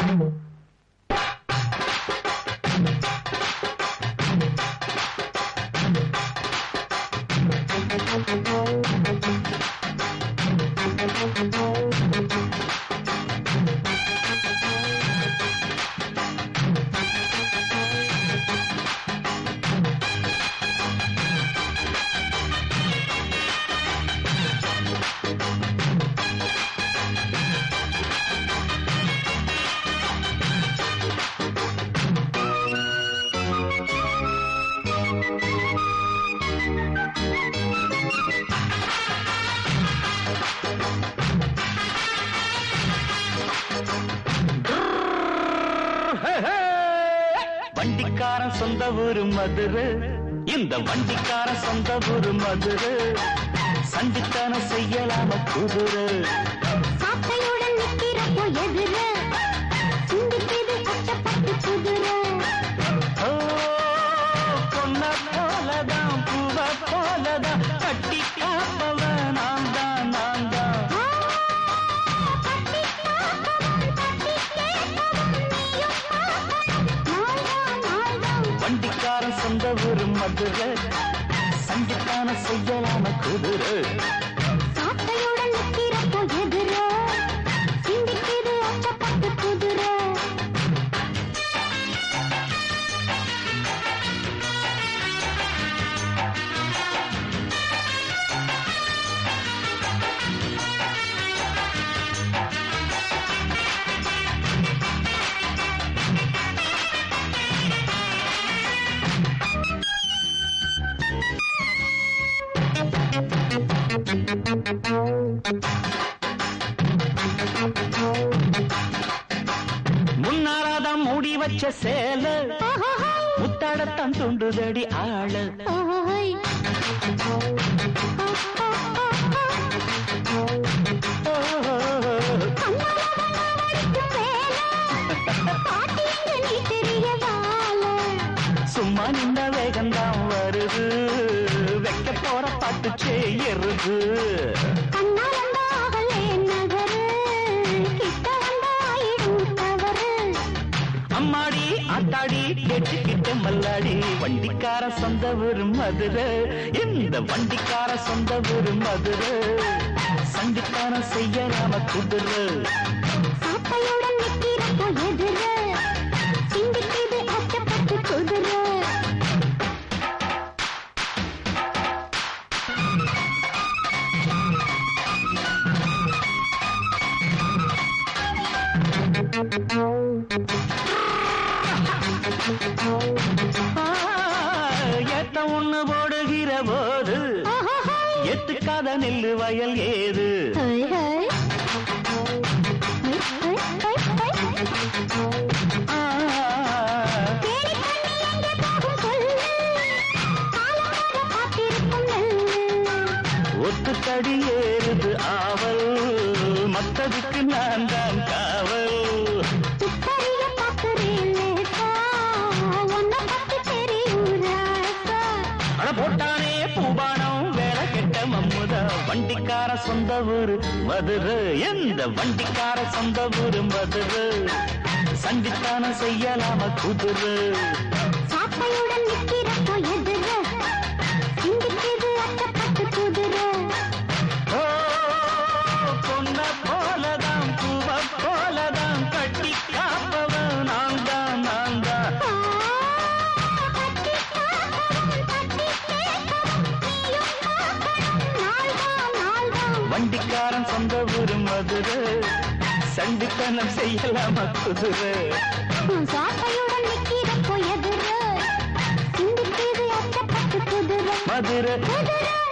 வண்டிக்காரன் சொந்த ஊரு மதுரை இந்த வண்டிக்காரன் சொந்த ஊரு மதுரை சண்டித்தனம் செய்யலாம குதிரை சாட்டையுடன் நிக்கிறப்போ எதிர சிந்திக்குது கஷ்டப்பட்டு குதிரை ஓ பொன்ன போலதான் பூவ போலதான் கட்டி காப்பவ நான் தான் நான் தான் வண்டிக்காரன் சொந்த ஊரு மதுரை சண்டித்தனம் செய்யலாம குதிரை சாட்டையுடன் நிக்கிறப்போ எதிர சிந்திக்குது அச்சப்பட்டு குதிரை முன்னாராதான் மூடி வச்ச சேல முத்தாடத்தான் துண்டுதடி ஆளு ஓய் சும்மா நின்ற வேகம்தான் வருது வைக்க போற பாட்டு செய்யறது அம்மாடி ஆத்தாடி கேட்டுக்கிட்ட மல்லாடி வண்டிக்கார சொந்த ஊரு மதுரை இந்த வண்டிக்கார சொந்த ஊரு மதுரை சண்டிக்காரன் செய்யலாம குதிரை குதிரை ஆ, ஏத்த ஒண்ணு போடுகிற போது எத்துக்காத நெல்லு வயல் ஏது ஹை ஹை ஆ, தேடி தண்ணி எங்கே போகும் சொல்லு காலமாக காத்திருக்கும் நெல்லு ஒத்துக்கடி ஏறுது ஆவல் மத்ததுக்கு நான் தான் காவல் துப்பறிய பார்க்கிறேன் லேசா உன்னை பத்தி தெரியும் ராசா அட போட்டானே பூபானம் வேலை கெட்ட மம்முதா வண்டிக்கார சொந்த ஊரு மதுரை எந்த வண்டிக்கார சொந்த ஊரு மதுரை சண்டித்தானம் செய்யலாம குதிரை சாட்டையுடன் நிற்கிறப்போ எதிர சிந்திக்குது அச்சப்பட்டு குதிரை ஓ பொண்ண போலதான் பூவ போலதான் கட்டி காப்பவன் நான் தான் நான் தான் ஆ, கட்டி காப்பவன், கட்டி கேட்பவன், நீயும் பார்க்கணும். நாள்தான், நாள்தான். வண்டிக்காரன் சொந்த ஊரு மதுரை சண்டித்தனம் செய்யலாம குதிரை உன் சாட்டையுடன் நிற்கிறப்போ எதிர சிந்திக்குது அச்சப்பட்டு குதிரை மதுரை குதிரை